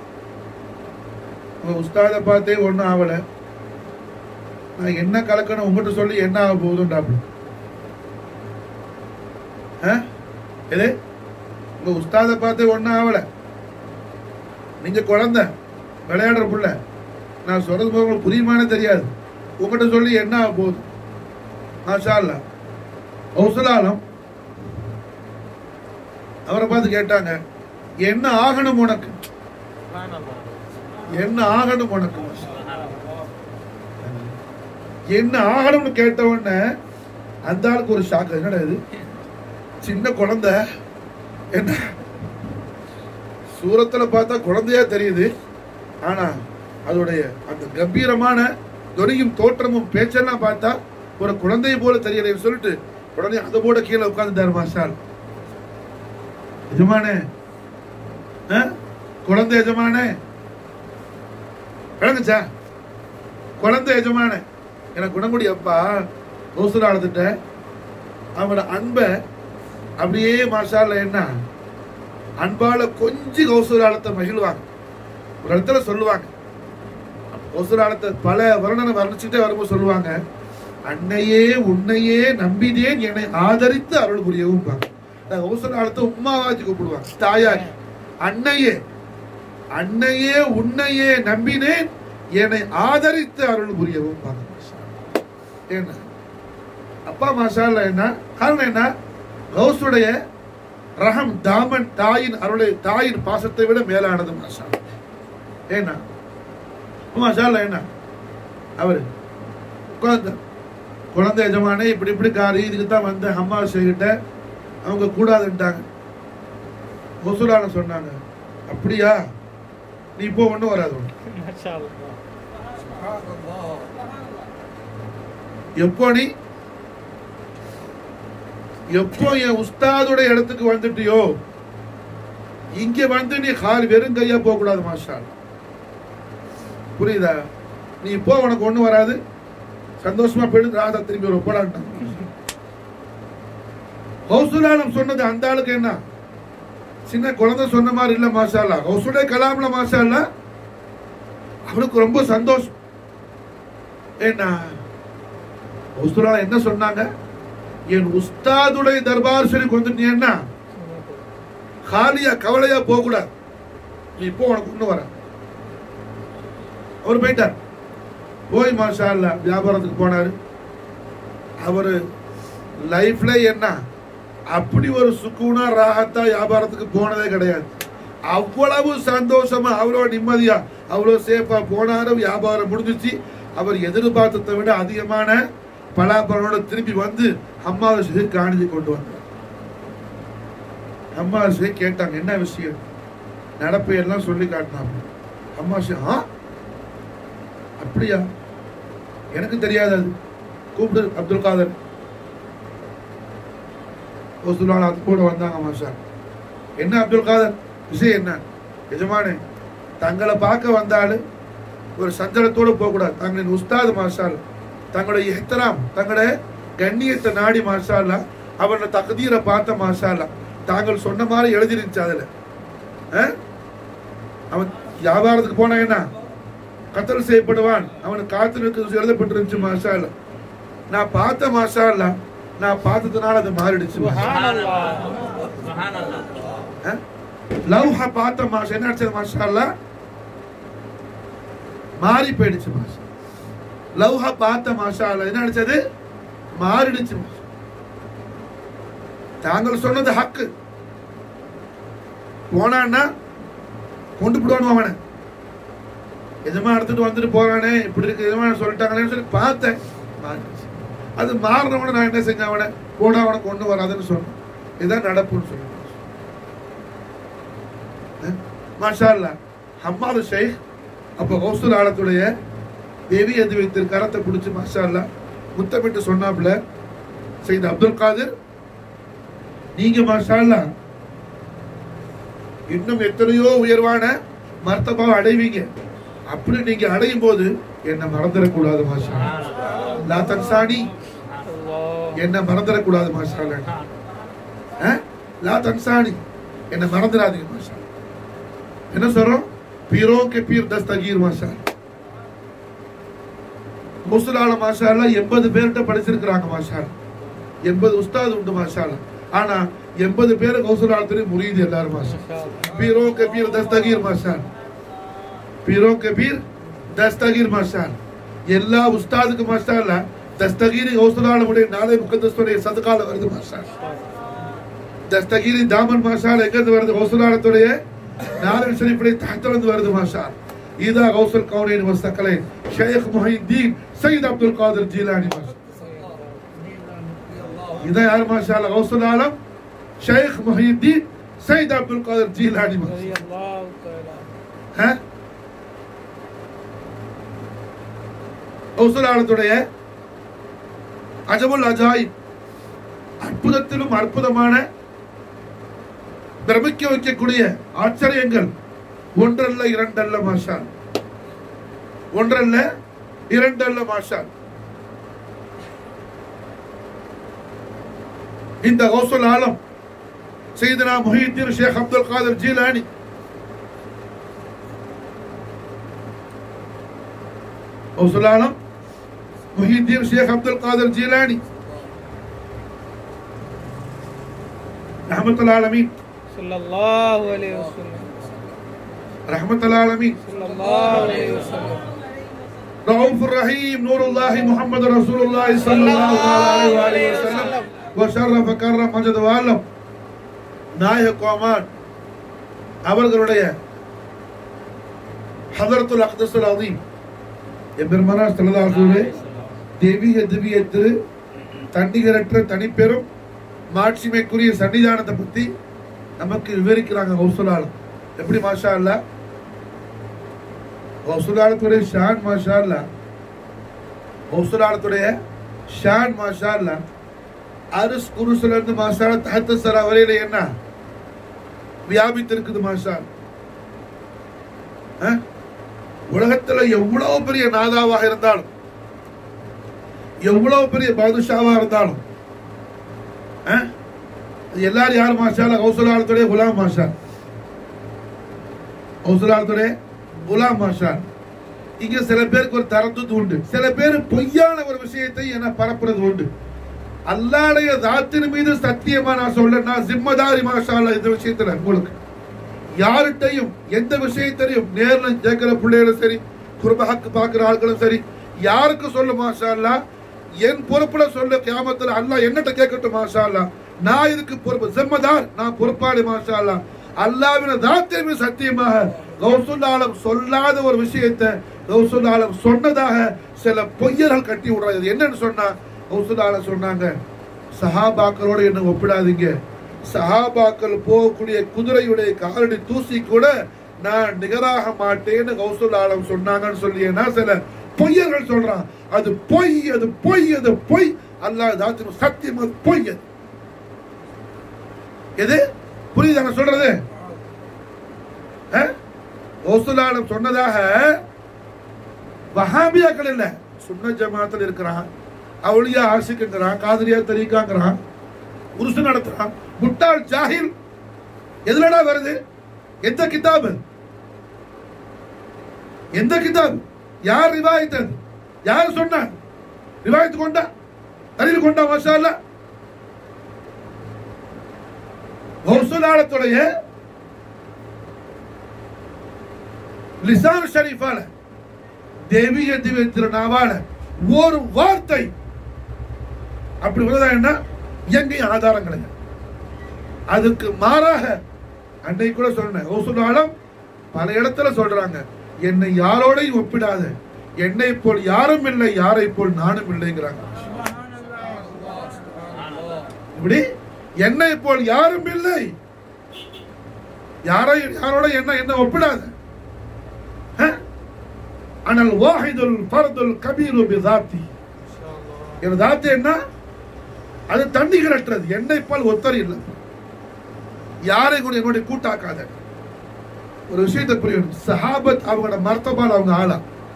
உங்க உஸ்தாத பார்த்தே ஒண்ணும் ஆகல நான் என்ன கலக்கணும் உங்ககிட்ட சொல்லி என்ன ஆக போகுதுன்றாப்புல ஆ? எது உங்க உஸ்தாத பார்த்தே ஒண்ணும் ஆகல நீங்க குழந்தை விளையாடுற புள்ள நான் சொல்றது போது உங்களுக்கு புரியுமானே தெரியாது உங்ககிட்ட சொல்லி என்ன ஆக போகுது மாஷா அல்லா ஹவுசலாலம் அவரை பார்த்து கேட்டாங்க என்ன ஆகணும் உனக்கு என்ன ஆகணும் உனக்கு மாஷா என்ன ஆகணும்னு கேட்ட உடனே அந்த ஆளுக்கு ஒரு ஷாக் என்னடா இது சின்ன குழந்தை என்ன சூரத்துல பார்த்தா குழந்தையா தெரியுது ஆனா அதோடைய அந்த கம்பீரமான தொனியும் தோற்றமும் பேச்செல்லாம் பார்த்தா ஒரு குழந்தையை போல தெரியலைன்னு சொல்லிட்டு உடனே அதை போட கீழே உட்கார்ந்துட்டாரு மாஸ்டார் எஜமானே ஆ? குழந்தை எஜமானே விளங்குச்சா குழந்தை எஜமானே எனக்கு குணங்குடி அப்பா கௌசல அழுதுட்ட அவனோட அன்பை அப்படியே மாஷால என்ன அன்பால கொஞ்சம் கௌசலாலத்தை மகிழ்வாங்க ஒரு இடத்துல சொல்லுவாங்க கௌசலாலத்தை பல வருணனை வர்ணிச்சுட்டே வரும்போது சொல்லுவாங்க அன்னையே உன்னையே நம்பினேன் என்னை ஆதரித்து அருள் புரியவும் கௌசலாலத்தை உம்மாவாச்சு கூப்பிடுவாங்க தாயாரி அன்னையே அன்னையே உன்னையே நம்பினேன் என்னை ஆதரித்து அருள் புரியவும் பாங்க என்ன அப்பா மாஷால்ல என்ன காரணம் என்ன கௌசுடைய ரகம் தாமன் தாயின் அருளை தாயின் பாசத்தை விட மேலானது மாஷா ஏன்னா மாஷால்ல என்ன அவரு உட்கார்ந்து குழந்தை எஜமானே இப்படி இப்படி காரி இதுக்கு தான் வந்த அம்மா செய்கிட்ட அவங்க கூடாதுன்ட்டாங்க வசூலான சொன்னாங்க அப்படியா நீ இப்போ ஒன்றும் வராது உனக்கு. எப்போ நீ எப்போ என் உஸ்தாதோட இடத்துக்கு வந்துட்டியோ இங்க வந்து நீ கால் வெறும் கையா போக கூடாது மாஸ்டர் புரியுதா நீ இப்போ உனக்கு ஒண்ணும் வராது சந்தோஷமா போயிட்டு ராதா திரும்பி ஒரு போடான்ட்டான் கௌசுலாலம் சொன்னது அந்த ஆளுக்கு என்ன சின்ன குழந்தை சொன்ன மாதிரி இல்ல மாஷா அல்லா கௌசுடைய கலாம்ல மாஷா அல்லா அவனுக்கு ரொம்ப சந்தோஷம் என்ன கௌசுலா என்ன சொன்னாங்க என் உஸ்தாதுடைய தர்பார் ஷரீஃப் வந்துட்டீங்கன்னா காலியா கவலையா போக கூடாது நீ இப்போ உனக்கு கொண்டு வர அவர் போயிட்டார் போய் மாஷா அல்லா வியாபாரத்துக்கு போனாரு அவரு லைஃப்ல என்ன அப்படி ஒரு சுக்கூனா ராகத்தா வியாபாரத்துக்கு போனதே கிடையாது அவ்வளவு சந்தோஷமா அவ்வளவு நிம்மதியா அவ்வளவு சேஃபா போனாரு வியாபாரம் முடிஞ்சிச்சு அவர் எதிர்பார்த்ததை விட அதிகமான பலாபலனோட திரும்பி வந்து அம்மாவை செய்து காணிச்சு கொண்டு வந்தார் அம்மா செய்து கேட்டாங்க என்ன விஷயம் நடப்பை எல்லாம் சொல்லி காட்டினாங்க அம்மா செய்ய ஆ அப்படியா எனக்கு தெரியாது அது கூப்பிடு அப்துல் காதர் ரசூலுல்லாஹ் அது கூட வந்தாங்க மாஷா என்ன அப்துல் காதர் விஷயம் என்ன எஜமானே தங்களை பார்க்க வந்தாலு ஒரு சஞ்சலத்தோடு போகக்கூடாது தங்களின் உஸ்தாது மாஷால் தங்களுடைய எஹ்தராம் தங்களுடைய கண்ணியத்தை நாடி மாஷால்லா அவனோட தகுதியரை பார்த்த மாஷால்லா தாங்கள் சொன்ன மாதிரி எழுதிருந்துச்சு அதுல ஆ? அவன் வியாபாரத்துக்கு போனா என்ன கத்தல் செய்யப்படுவான் அவனுக்கு காத்து நிற்கு எழுதப்பட்டிருந்துச்சு மாஷால்லா நான் பார்த்த மாஷால்லா நான் பார்த்ததுனால அது மாறிடுச்சு சுபஹானல்லாஹ் சுபஹானல்லாஹ் ஆ? லவ்ஹா பார்த்த மாஷா என்ன அடிச்சது மாஷால்லா மாறி போயிடுச்சு மாஷா லவ்ஹா பார்த்த மாஷா அல்லா என்ன அடிச்சது மாறிடுச்சு மாஷா தாங்கள் சொன்னது ஹக்கு போனான்னா கொண்டு போடுவானு அவனை எஜமா எடுத்துட்டு வந்துட்டு போறானே இப்படி இருக்கு எஜமா சொல்லிட்டாங்களேன்னு சொல்லி பார்த்தேன் மாறிடுச்சு. அது மாறினவன நான் என்ன செஞ்சேன் அவனை போட அவனை கொண்டு வராதுன்னு சொன்னேன் இதுதான் நடப்புன்னு சொல்லி மாஷா அல்லா ஹம்மாது ஷேக் அப்போ கௌசல் ஆலத்துடைய தேவி எது வைத்து கரத்தை பிடிச்சி மாஷா அல்லா முத்தமிட்டு சொன்னாப்புல செய்த அப்துல் காதிர் நீங்க மாஷா அல்லா இன்னும் எத்தனையோ உயர்வான மர்த்தபாவை அடைவீங்க அப்படி நீங்க அடையும் போது என்ன மறந்துடக்கூடாது மாஷா அல்லாஹ். லா தன்சானி அல்லாஹ் என்ன மறந்துடக்கூடாது மாஷா அல்லா. ஆ? லா தன்சானி என்ன மறந்துடாதீங்க மாஷா என்ன சொல்றோம் பீரோ கே பீர் தஸ்தகீர் மாஷா முஸ்லால மாஷா அல்லாஹ் எண்பது பேர்கிட்ட படிச்சிருக்கிறாங்க மாஷா அல்லாஹ். எண்பது உஸ்தாது உண்டு மாஷா அல்லாஹ். ஆனா எண்பது பேர் கௌசலாலத்திலே முறியுது எல்லாரும் மாஷா पीरों के पीर दस्तगीर माशान पीरों के पीर दस्तगीர் மாஷான் எல்லா உஸ்தாதுக்கு மாஷால்ல தஸ்தகீரி கௌசலாலுடைய நாளை முகத்தஸ்துடைய சதுகால வருது மாஷான் தஸ்தகீரி தாமன் மாஷால் எங்கிருந்து வருது கௌசலாலத்துடைய நாளை ஷரீஃபுடைய தஹத்திலிருந்து வருது மாஷான் இதா கௌசல் கவுனின் வஸ்தக்கலை ஷேக் முஹிதீன் சையத் அப்துல் காதர் ஜீலானி மாஷா இதான் யார் மாஷால்ல கௌசல் ஆலம் ஷேக் முஹிதீன் சையத் அப்துல் காதர் ஜீலானி மாஷா ரலியல்லாஹு தஆலா ஆ? கௌசலாலத்துடைய அஜபுல் அஜாய் அற்புதத்திலும் அற்புதமான பிரமிக்க வைக்கக்கூடிய ஆச்சரியங்கள் ஒன்றல்ல இரண்டல்ல மாஷால் ஒன்றல்ல இரண்டல்ல மாஷால் இந்த கௌசல் ஆலம் செய்தனா முஹீத்தீன் ஷேக் அப்துல் காதர் ஜீலானி غوث العالم محي الدين شيخ عبد القادر الجيلاني رحمة العالمين ஸல்லல்லாஹு அலைஹி வஸல்லம் رحمة العالمين ஸல்லல்லாஹு அலைஹி வஸல்லம் رؤوف الرحيم نور الله محمد رسول الله صلى الله عليه وآله وسلم وشرف كرم مجد وعلم நாயக கோமான் அவர்களுடைய ஹதரத்துல் அக்தசுல் அதீம் எம்பெருமானார் செல்லதாசூரே தெய்வீக திவ்ய திரு தன்னிகரற்ற தனிப்பெரும் மாட்சிமைக்குரிய சன்னிதானத்தை பத்தி நமக்கு விவரிக்கிறாங்க ஹவுசுலாலம் எப்படி மாஷா அல்லா ஹவுசுலாலத்துடைய ஷான் மாஷா அல்லா ஹவுசுலாலத்துடைய ஷான் மாஷா அல்லா அரிஸ் குருசுல இருந்து மாஷா தஹத்த சரா வரையில என்ன வியாபித்திருக்குது மாஷா ஆ? உலகத்துல எவ்வளவு பெரிய நாதாவாக இருந்தாலும் எவ்வளவு பெரிய பாதுஷாவா இருந்தாலும் ஆ? அது எல்லாரும் யார் மாஷா அல்லா கௌசல் ஆலத்துடைய குலாம் மாஷா கௌசல் ஆலத்துடைய குலாம் மாஷா இங்க சில பேருக்கு ஒரு தரத்து உண்டு சில பேர் பொய்யான ஒரு விஷயத்தை என பரப்புறது உண்டு அல்லாடைய தாத்தின் மீது சத்தியமா நான் சொல்ல நான் ஜிம்மதாரி மாஷா அல்லா இந்த விஷயத்துல உங்களுக்கு யார்கிட்டையும் எந்த விஷயத்தையும் நேர்ல கேட்கிற பிள்ளைகளும் சரி குருபஹக்கு பார்க்கிற ஆட்களும் சரி யாருக்கு சொல்ல மாஷா அல்லா என் பொறுப்புல சொல்ல கியாமத்துல அல்லாஹ் என்னட்ட கேட்கட்டும் மாஷா அல்லா நான் இதுக்கு பொறுப்பு ஜிம்மதார் நான் பொறுப்பாளி மாஷா அல்லா அல்லாவின தாத்தியமே சத்தியமாக கௌசுல்லாலம் சொல்லாத ஒரு விஷயத்தை கௌசுல்லாலம் சொன்னதாக சில பொய்யர்கள் கட்டி விடுறாங்க இது என்னன்னு சொன்னா கௌசுல்லாலம் சொன்னாங்க சஹாபாக்களோட என்ன ஒப்பிடாதீங்க சஹாபாக்கள் போகக்கூடிய குதிரையுடைய காலடி தூசி கூட நான் நிகராக மாட்டேன்னு கௌசல் ஆலம் சொன்னாங்கன்னு சொல்லியேன்னா சில பொய்யர்கள் சொல்றான் அது பொய் அது பொய் அது பொய் அல்லாஹ் தாத்திரம் சத்தியம் அது பொய் அது எது புரியுதா நான் சொல்றது கௌசல் ஆலம் சொன்னதாக வஹாபியாக்கள் இல்ல சுன்ன ஜமாத்தில் இருக்கிறான் அவளியா ஆசிக்குங்கிறான் காதலியா தரீக்காங்கிறான் உருசு நடத்துறான் முட்டாள் ஜாஹில் எதுலடா வருது எந்த கிதாபு எந்த கிதாப் யார் ரிவாயத்தது யார் சொன்னார் ரிவாயத்து கொண்டா தலில் கொண்டா மாஷா அல்ல கௌசுலாலத்துடைய லிசான் ஷரீஃபால தெய்வீக திவ்ய திருநாவால ஒரு வார்த்தை அப்படி உள்ளதா என்ன எங்கேயும் ஆதாரங்கள் இல்லை அதுக்கு மாறாக அன்னைக்கு கூட சொன்னேன் ஓசுனாலும் பல இடத்துல சொல்றாங்க என்னை யாரோடையும் ஒப்பிடாத என்னை போல் யாரும் இல்லை யாரை போல் நானும் இல்லைங்கிறாங்க இப்படி என்னை போல் யாரும் இல்லை யாரை யாரோட என்ன என்ன ஒப்பிடாத அஹ்? ஆனால் வாஹிதுல் ஃபர்துல் கபீரு பிதாத்தி என் தாத்தி என்ன அது தண்ணிகளற்றது என்னை போல் ஒத்தர் இல்லை யாரை கூட என்னுடைய கூட்டாக்காத ஒரு விஷயத்தை புரியணும் சஹாபத் அவங்களோட மர்த்தபால் அவங்க ஆளா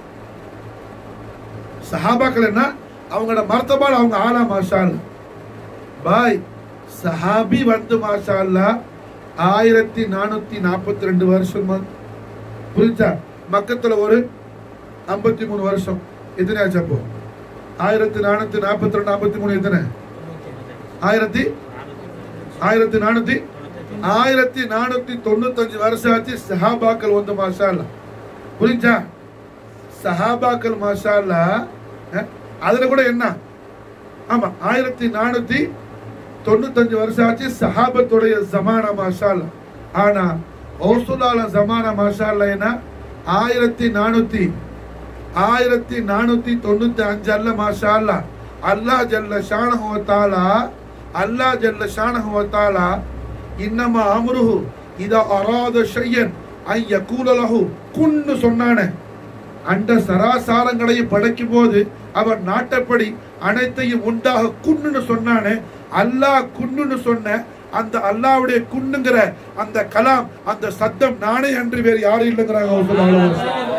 சஹாபாக்கள் என்ன அவங்களோட மர்த்தபால் அவங்க ஆளா மாஷா அல்லா. பாய் சஹாபி வந்து மாஷா அல்லா ஆயிரத்தி நானூத்தி நாற்பத்தி ரெண்டு வருஷம் வந்து- புரிஞ்சா மக்கத்துல ஒரு ஐம்பத்தி மூணு வருஷம் எத்தனை ஆச்சு அப்போ ஆயிரத்தி நானூத்தி நாற்பத்தி ரெண்டு ஐம்பத்தி மூணு எத்தனை ஆயிரத்தி ஆயிரத்தி நானூத்தி ஆயிரத்தி நானூத்தி தொண்ணூத்தஞ்சு வருஷம் ஆச்சு சஹாபாக்கள் வந்து மாஷா அல்லா. புரிஞ்சா சஹாபாக்கள் மாஷா அல்லா, அஹ், அதுல கூட என்ன ஆமா ஆயிரத்தி நானூத்தி தொண்ணூத்தஞ்சு வருஷம் ஆச்சு சஹாபத்துடைய ஜமானா மாஷா அல்லா. ஆனா ஓசுலால ஜமானா மாஷா அல்லா என்ன ஆயிரத்தி நானூத்தி ஆயிரத்தி நானூத்தி தொண்ணூத்தி அஞ்சு அல்ல மாஷா அல்லா அல்லாஹ் ஜல்ல ஷானஹு வ தஆலா அல்லாஹ் ஜல்ல ஷானஹு வ தஆலா இன்னமா அம்ருஹு இதா அராத ஷையன் ஐ யகூல லஹு குன்னு சொன்னானே அண்ட சராசாரங்களையும் படைக்கும் போது அவன் நாட்டப்படி அனைத்தையும் உண்டாக குன்னுன்னு சொன்னானே அல்லாஹ் குன்னுன்னு சொன்ன அந்த அல்லாஹ்வுடைய குன்னுங்கிற அந்த கலாம் அந்த சத்தம் நானே அன்று வேறு யாரும் இல்லைங்கிறாங்க அவங்க சொல்லுவாங்க.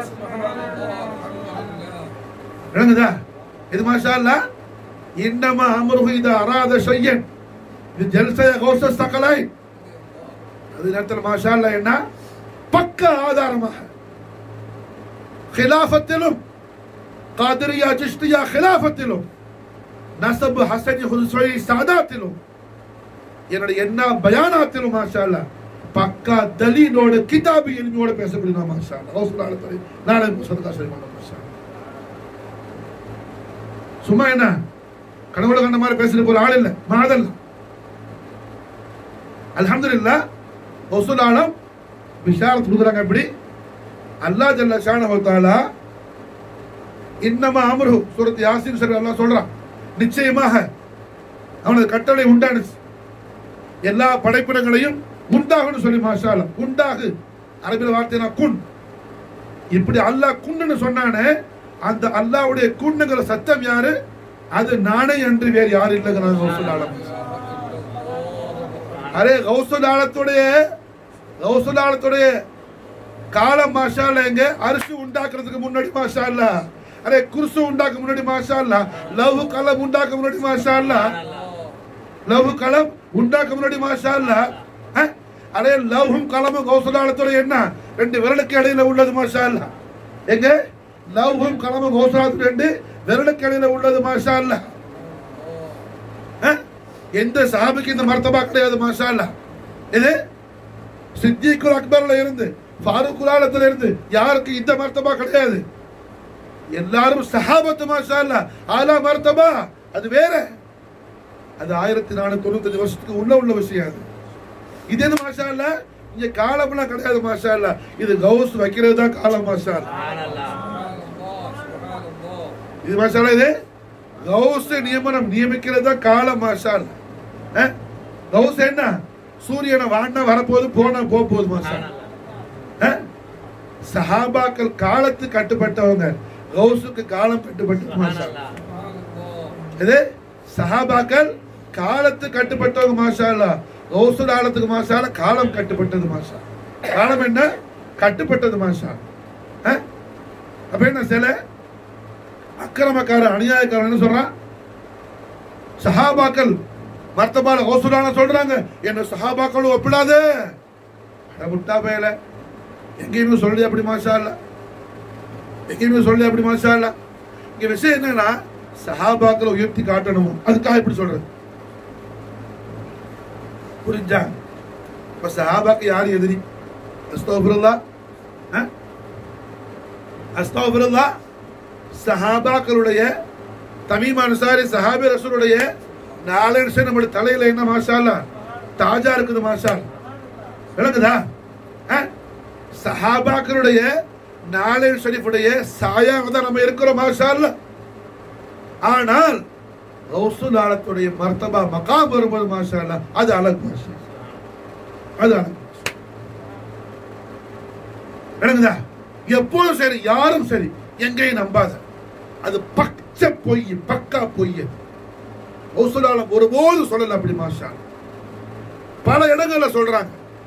விளங்குதா இது மாஷா அல்லா இன்னமா அமருஹு இதா அராத ஷையன் இது ஜல்சய கௌச சகலை அது நேரத்தில் மாஷா அல்லா என்ன பக்க ஆதாரமாக خلافத்திலும் காதிரியா ஜிஷ்டியா خلافத்திலும் நசப் ஹசனி ஹுசை சாதாத்திலும் என்னுடைய என்ன பயானாத்திலும் மாஷா அல்லா பக்கா தலீலோட கிதாபி எளிமையோட பேசக்கூடிய மாஷா அல்லா ரசூலுல்லாஹி அலைஹி வஸல்லம் நாளை சதகா செய்வாங்க மாஷா அல்லா. சும்மா என்ன கடவுளை கண்ட மாதிரி பேசுற ஒரு ஆள் இல்ல மாதல்ல அல்ஹம்துலில்லா ரசூல் ஆலம் பிஷாரத் கொடுக்குறாங்க எப்படி அல்லாஹ் ஜல்ல ஷானஹு தஆலா இன்னமா அம்ரு சூரத் யாசின் சரி அல்லாஹ் சொல்றான் நிச்சயமாக அவனது கட்டளை உண்டானுச்சு எல்லா படைப்பினங்களையும் உண்டாகுன்னு சொல்லி மாஷா அல்லாஹ். உண்டாகு அரபில வார்த்தைனா குன் இப்படி அல்லாஹ் குன்னு சொன்னானே அந்த அல்லாஹ்வுடைய குன்னுங்கிற சத்தம் யாரு அது நானே என்று வேறு யாரும் இல்லைங்கிறாங்க கௌசுல் ஆலம் அரே கௌசுல் ஆலத்துடைய கௌசுல் ஆலத்துடைய காலம் மாஷா அல்ல எங்க அரிசி உண்டாக்குறதுக்கு முன்னாடி மாஷா அல்ல அரே குருசு உண்டாக்க முன்னாடி மாஷா அல்ல லவ் கலம் உண்டாக்க முன்னாடி மாஷா அல்ல லவ் கலம் உண்டாக்க முன்னாடி மாஷா அல்ல அதே லவ்வும் கலமும் கௌசலாலத்துடைய என்ன ரெண்டு விரலுக்கு இடையில உள்ளது மாஷா அல்ல எங்க லவ்வும் கலமும் கௌசலாலத்து ரெண்டு விரலுக்கு இடையில உள்ளது மாஷா அல்ல எந்த சாபிக்கு இந்த மர்த்தபா கிடையாது மாஷா அல்ல இது சித்திகுல் அக்பர்ல இருந்து ஃபாரூக் ஆலத்துல இருந்து யாருக்கு இந்த மர்த்தபா கிடையாது எல்லாரும் சஹாபத்து மாஷா அல்ல ஆலா மர்த்தபா அது வேற அது ஆயிரத்தி நானூத்தி தொண்ணூத்தஞ்சு வருஷத்துக்கு உள்ள உள்ள விஷயம் அது இது என்ன மாஷா இல்ல இங்க காலம்லாம் கிடையாது மாஷா இல்ல இது கவுஸ் வைக்கிறது தான் காலம் மாஷா அல்ல. இது மாஷா அல்ல இது கவுஸ் நியமனம் நியமிக்கிறது தான் காலம் மாஷா அல்ல. அஹ்? கவுஸ் என்ன சூரியனை வாண்டா வரப்போகுது போனா போக போகுது மாஷா அல்ல. அஹ்? சஹாபாக்கள் காலத்து கட்டுப்பட்டவங்க கவுஸுக்கு காலம் கட்டுப்பட்டு மாஷா அல்ல. இது சஹாபாக்கள் காலத்து கட்டுப்பட்டவங்க மாஷா அல்லா கௌசுல் ஆலத்துக்கு மாஷா அல்லா, காலம் கட்டுப்பட்டது மாஷா காலம் என்ன கட்டுப்பட்டது மாஷா அஹ்? அப்ப என்ன சில அக்கிரமக்கார அநியாயக்காரன் என்ன சொல்றான் சஹாபாக்கள் மர்த்தபால கௌசுலான சொல்றாங்க என்ன சஹாபாக்களும் ஒப்பிடாது அட முட்டா பயல எங்கேயுமே சொல்லி அப்படி மாஷா அல்ல எங்கேயுமே சொல்லி அப்படி மாஷா அல்ல இங்க விஷயம் என்னன்னா சஹாபாக்களை உயர்த்தி காட்டணும் அதுக்காக இப்படி சொல்றது புரிஞ்சா இப்ப சஹாபாக்கு யார் எதிரி அஸ்தோபுரல்லா அஸ்தோபுரல்லா சஹாபாக்களுடைய தமீம் அன்சாரி சஹாபி ரசூலுடைய நாலு நிமிஷம் நம்மளுடைய தலையில என்ன மாஷாலா தாஜா இருக்குது மாஷால் விளங்குதா அஹ்? சஹாபாக்களுடைய நாலு ஷரீஃபுடைய சாயாக தான் நம்ம இருக்கிறோம் மாஷால்ல ஆனால் ரவுசுல் ஆலத்துடைய மர்த்தபா மகாம் வரும்போது மாஷா அல்லாஹ், அது அழகு மாஷா அது அழகு விளங்குதா எப்போதும் சரி யாரும் சரி எங்கேயும் நம்பாத அது பச்சை பொய் பக்கா பொய் ரவுசுல் ஆலம் ஒருபோதும் சொல்லல அப்படி மாஷா அல்லாஹ். பல இடங்கள்ல சொல்றாங்க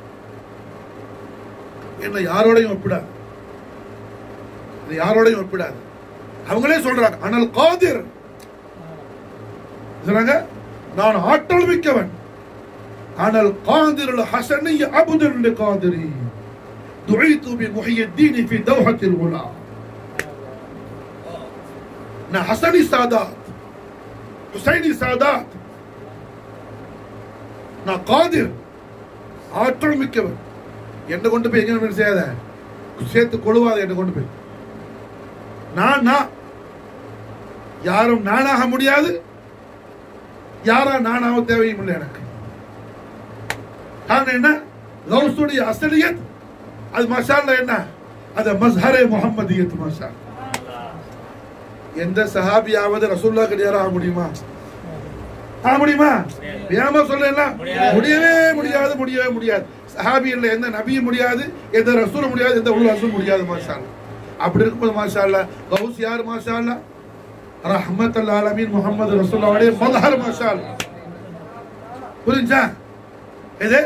என்ன யாரோடையும் ஒப்பிடாது இது யாரோடையும் ஒப்பிடாது அவங்களே சொல்றாங்க ஆனால் காதிர் சொல்றாங்க நான் ஆற்றல் மிக்கவன் ஆனால் காதிர் ஹசனி அபுதுல் காதிரி دعيت بمحي الدين في دوحة الغلا நான் ஹசனி சாதாத் ஹுசைனி சாதாத் நான் காதிர் ஆற்றல் மிக்கவன் என்ன கொண்டு போய் எங்க வேணும் செய்யாத சேர்த்து கொழுவாத என்ன கொண்டு போய் நான் நான் யாரும் நானாக முடியாது யாரா நானாக தேவையும் இல்லை எனக்கு காரணம் என்ன கௌசுடைய அசலியத் அது மசாலா என்ன அது மஸ்ஹரே முகம்மதியத் மசா எந்த சஹாபியாவது ரசூல்லா கிடையாது ஆக முடியுமா ஆக முடியுமா வேமா சொல்லலாம் முடியவே முடியாது முடியவே முடியாது சஹாபி இல்ல எந்த நபியும் முடியாது எந்த ரசூலும் முடியாது எந்த உள்ள ரசூலும் முடியாது மாஷா அல்லாஹ். அப்படி இருக்கும்போது மாஷா அல்லாஹ் கௌஸ் யார் மாஷா அல்லாஹ் ரஹ்மத் ஆலமீன் முகமது ரசூலுல்லாஹுடைய மல்ஹர் மாஷா அல்லாஹ். புரிஞ்சா இது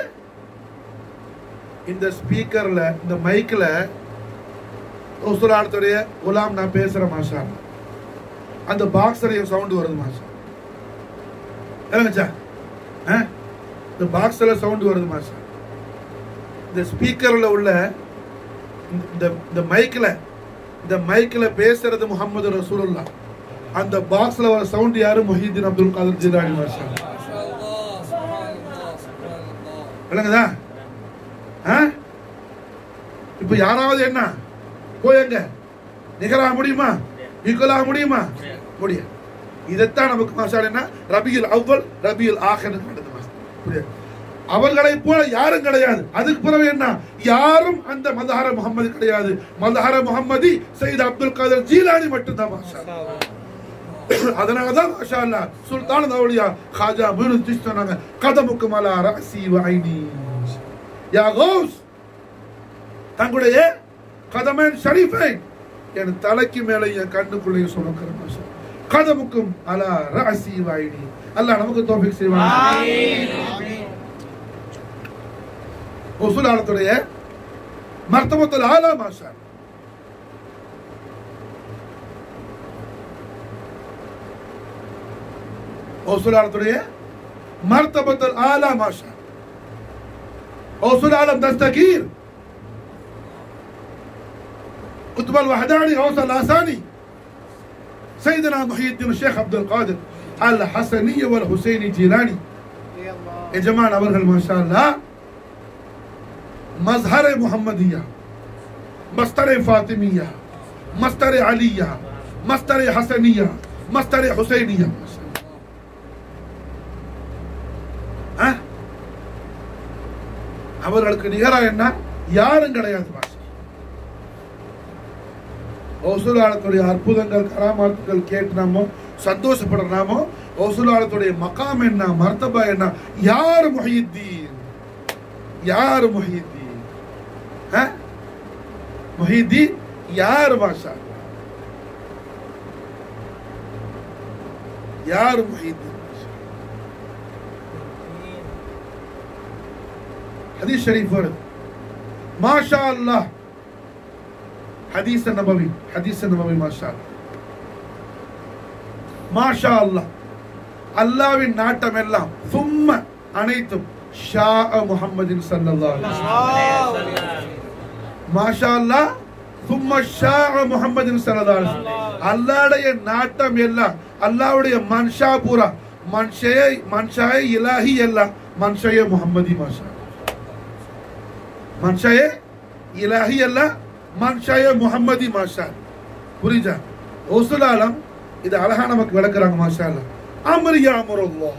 இந்த ஸ்பீக்கர்ல இந்த மைக்ல ரசூலுல்லாஹுடைய குலாம் நான் பேசுறேன் மாஷா அல்லாஹ். அந்த பாக்ஸ்ல சவுண்ட் வருது மாஷா இல்லைங்கச்சா இந்த பாக்ஸ்ல சவுண்ட் வருது மாஷா இந்த ஸ்பீக்கர்ல உள்ள இந்த- இந்த இந்த மைக்ல இந்த மைக்ல பேசுறது முகமது ரசூலுல்லா அந்த பாக்ஸ்ல வர சவுண்ட் யாரு மொஹிதீன் அப்துல் காதர் ஜிலானி மாஷா விளங்குதா ஆ? இப்ப யாராவது என்ன போயங்க நிகராக முடியுமா ஈக்குவலாக முடியுமா முடியாது இதைத்தான் நமக்கு மாசால் என்ன ரபியுல் அவ்வல் ரபியுல் ஆஹர் நடந்த மாசம் புரியுது அவர்களை போல யாரும் கிடையாது அதுக்கு பிறகு என்ன யாரும் அந்த மதஹர முகமது கிடையாது மதஹர முகம்மதி சையத் அப்துல் காதர் ஜீலானி மட்டும்தான் மாஷா அதனால தான் மாஷா அல்லாஹ் சுல்தான் தௌலியா காஜா மீனு திஷ் சொன்னாங்க கதமுக்கு மலா ரசி வைனி யா கௌஸ் தங்களுடைய கதமன் ஷரீஃபை என் தலைக்கு மேலே என் கண்ணுக்குள்ளேயும் சுமக்கிற மாஷா கதமுக்கும் அலா ரசி வைனி அல்லாஹ் நமக்கு தோஃபிக் செய்வான் ரசூலாலத்துடைய மர்த்தபத்தில் ஆலா மாஷா ரசூலாலத்துடைய مرتبة الأعلى ما شاء غوث العالم دستكير قطب الوحداني غوث الأساني سيدنا محي الدين الشيخ عبد القادر الحسني والحسيني جيلاني يا جماعة அவர்கள் ما شاء الله مظهر محمدية مستر فاطمية مستر علية مستر حسنية مستر حسينية ما شاء الله. ஆ? அவர்களுக்கு நிகரா என்ன யாரும் கிடையாது மாஷா ஒசுலாளத்துடைய அற்புதங்கள் கராமாத்துகள் கேட்டு நாமோ சந்தோஷப்படுறாமோ ஒசுலாளத்துடைய மகாம் என்ன மர்த்தபா என்ன யார் முஹித்தீன் யார் முஹித்தீன் ஆ? முஹித்தீன் யார் மாஷா யார் முஹித்தீன் ஹதீஸ் ஷரீஃப் வருது மாஷா அல்லாஹ் ஹதீஸ் நபவி ஹதீஸ் நபவி மாஷா அல்லாஹ். மாஷா அல்லாஹ் அல்லாவின் நாட்டம் எல்லாம் சும்ம அனைத்தும் ஷா முஹம்மதின் ஸல்லல்லாஹு அலைஹி வஸல்லம். மாஷா அல்லாஹ் சும்ம ஷா முஹம்மதின் ஸல்லல்லாஹு அலைஹி வஸல்லம். அல்லாஹ்வுடைய நாட்டம் எல்லாம் அல்லாஹ்வுடைய மன்ஷா பூரா மன்ஷே மன்ஷாயே இலாஹி எல்லாம் மன்ஷயே முஹம்மதி மாஷா அல்லாஹ். மன்ஷாயே இலாஹி எல்லாம் மன்ஷாயே முஹம்மதி மாஷா அல்லாஹ். புரியுதா ஒசுலாலம் இது அழகா நமக்கு விளக்குறாங்க மாஷா அல்லாஹ். அம்ரு யா அம்ருல்லாஹ்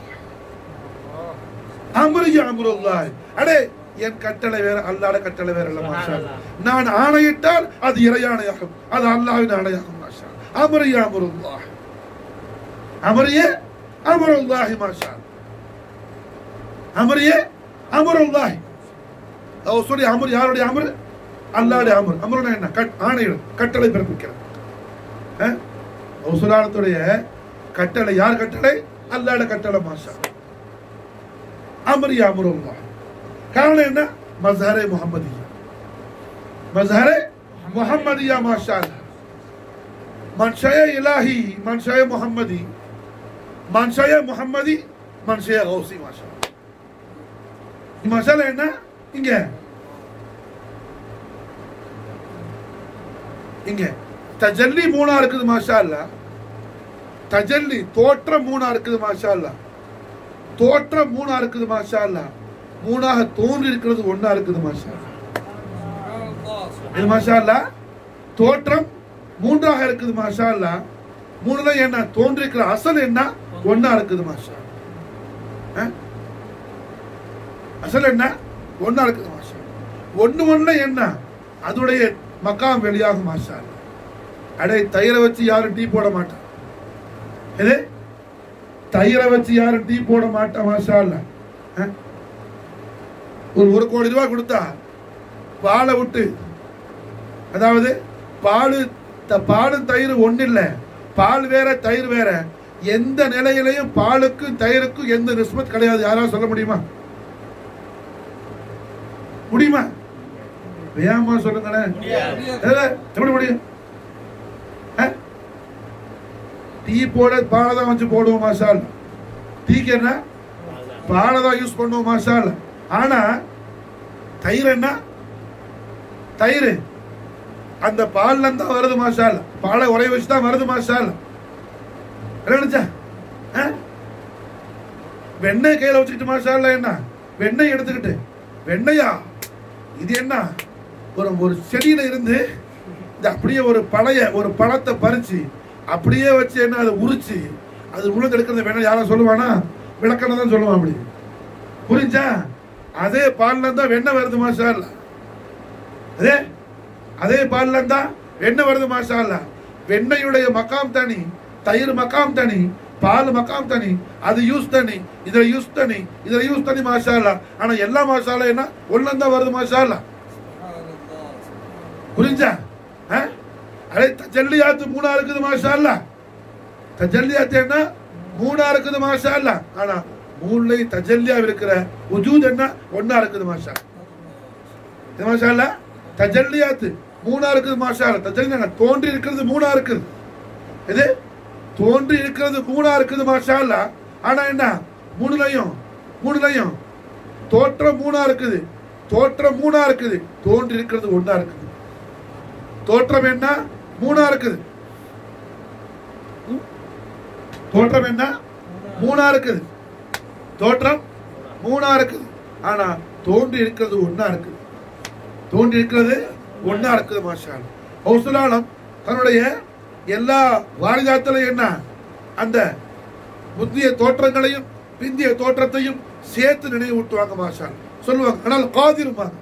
அம்ரு யா அம்ருல்லாஹ் அடே என் கட்டளை வேற அல்லாஹ்ட கட்டளை வேற இல்ல மாஷா அல்லாஹ். நான் ஆணையிட்டால் அது இறையாணையாகும் அது அல்லாஹ்வின் ஆணையாகும் மாஷா அல்லாஹ். அம்ரு யா அம்ருல்லாஹ் அமரியே அமருல்லாஹி மாஷா அல்லாஹ். அமரியே அமருல்லாஹி அவ சொல்லி அமர் யாருடைய அமர் அல்லாடைய அமர் அமர்னா என்ன கட் ஆணையிடும் கட்டளை பிறப்பிக்கிறது சுலாலத்துடைய கட்டளை யார் கட்டளை அல்லாட கட்டளை மாஷா அமர் யா அமருல்லா காரணம் என்ன மஸ்ஹரே முஹம்மதியா மஸ்ஹரே முஹம்மதியா மாஷா அல்லாஹ். மன்ஷய இலாஹி மன்ஷய முஹம்மதி மன்ஷய முஹம்மதி மன்ஷய கௌசி மாஷா அல்லாஹ். மசாலா என்ன இங்க இங்க தஜல்லி மூணா இருக்குது மாஷா அல்லா தஜல்லி தோற்றம் மூணா இருக்குது மாஷா அல்லா தோற்றம் மூணா இருக்குது மாஷா அல்லா மூணாக தோன்றி இருக்கிறது ஒண்ணா இருக்குது மாஷா அல்லா. இது மாஷா அல்லா தோற்றம் மூன்றாக இருக்குது மாஷா அல்லா மூணுல என்ன தோன்றி இருக்கிற அசல் என்ன ஒண்ணா இருக்குது மாஷா அல்லா. ஆ? அசல் என்ன ஒண்ணா இருக்குது மாஷா அல்லா. ஒண்ணு ஒண்ணு என்ன அதோடைய மக்காம் வெளியாகும் மாஷா அல்லா. அடே தயிரை வச்சு யாரும் டீ போட மாட்டான் எது தயிரை வச்சு யாரும் டீ போட மாட்டா மாஷா அல்லா. ஆ? ஒரு ஒரு கோடி ரூபாய் கொடுத்தா பாலை விட்டு அதாவது பால் த- பாலும் தயிர் ஒண்ணு இல்ல பால் வேற தயிர் வேற எந்த நிலையிலையும் பாலுக்கும் தயிருக்கும் எந்த நிஸ்பத் கிடையாது யாராவது சொல்ல முடியுமா முடியுமா வேகமா சொல்லுங்களேன் ஏல, எப்படி முடியும் ஆ? டீ போட பாலை தான் வச்சு போடுவோம் மாசால் டீக்கு என்ன பாலை தான் யூஸ் பண்ணுவோம் மாசால் ஆனா தயிர் என்ன தயிர் அந்த பால்ல இருந்து தான் வருது மாசால் பாலை உரைய வச்சு தான் வருது மாசால் என்ன நினைச்சா ஆ? வெண்ணெய் கையில வச்சுக்கிட்டு மாசால என்ன வெண்ணெய் எடுத்துக்கிட்டு வெண்ணெயா இது என்ன ஒரு ஒரு செடியில இருந்து இந்த அப்படியே ஒரு பழைய ஒரு பழத்தை பறிச்சு அப்படியே வச்சு என்ன அதை உரிச்சு அது உள்ள எடுக்கிறது வெண்ணெய் யாரா சொல்லுவானா விளக்கணம் தான் சொல்லுவான் அப்படி புரிஞ்சா அதே பால்ல இருந்தா வெண்ணெய் வருது மாசால் அதே அதே பால்ல இருந்தா வெண்ணெய் வருது மாஷால்ல வெண்ணெயுடைய மக்காம் தனி தயிர் மக்காம் தனி பால் மக்காம் தனி அது யூஸ் தனி இதுல யூஸ் தனி இதுல யூஸ் தனி மாஷால்ல ஆனா எல்லா மாஷால என்ன ஒண்ணு தான் வருது மாஷால்ல புரிஞ்சா ஆ? அடே தஜல்லியாத்து மூணா இருக்குது மாஷால்ல தஜல்லியாத்து என்ன மூணா இருக்குது மாஷால்ல ஆனா மூணுலையும் தஜல்லியா இருக்கிற உஜூத் என்ன ஒண்ணா இருக்குது மாஷா இது மாஷா அல்ல தஜல்லியாத்து மூணா இருக்குது மாஷா அல்ல தஜல்லி என்ன? தோன்றி இருக்கிறது மூணா இருக்குது இது தோன்றி இருக்கிறது மூணா இருக்குது மாஷா அல்ல ஆனா என்ன மூணுலையும் மூணுலையும் தோற்றம் மூணா இருக்குது தோற்றம் மூணா இருக்குது தோன்றி இருக்கிறது ஒண்ணா இருக்குது தோற்றம் என்ன மூணா இருக்குது ம்? தோற்றம் என்ன மூணா இருக்குது தோற்றம் மூணா இருக்குது ஆனா தோன்றி இருக்கிறது ஒண்ணா இருக்குது தோன்றி இருக்கிறது ஒண்ணா இருக்குது மாஷா ஹவுசுலாலம் தன்னுடைய எல்லா வாலிதாத்துல என்ன அந்த முந்தைய தோற்றங்களையும் பிந்திய தோற்றத்தையும் சேர்த்து நினைவூட்டுவாங்க மாஷா சொல்லுவாங்க ஆனால் காதிருப்பாங்க